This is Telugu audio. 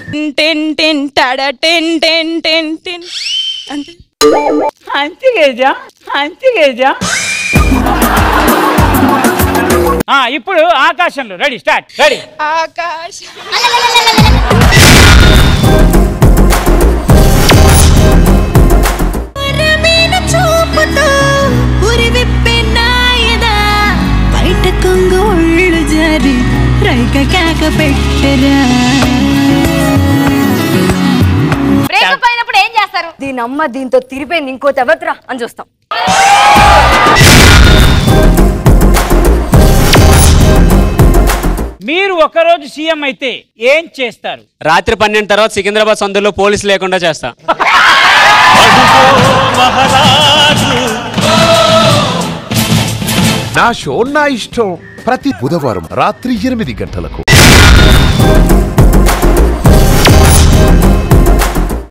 టెన్ టెన్ టడ టెన్ టెన్ టెన్ టెన్ అంతే అంతిగేజా అంతిగేజా ఆ, ఇప్పుడు ఆకాశంలో రెడీ స్టార్ట్ రెడీ ఆకాశం రమీన చూపుతో ఉరి విప్పే నాయదా బయట కొంగు ఒళ్ళు జారి రైక కేక పెట్టరా బ్రేకప్ అయినప్పుడు ఏం చేస్తారు దీని అమ్మ దీంతో తిరిపోయింది ఇంకోటి ఎవరిరా అని చూస్తాం మీరు ఒకరోజు సీఎం అయితే ఏం చేస్తారు రాత్రి పన్నెండు తర్వాత సికింద్రాబాద్ సందులో పోలీసు లేకుండా చేస్తా నా షో నా ఇష్టం ప్రతి బుధవారం రాత్రి ఎనిమిది గంటలకు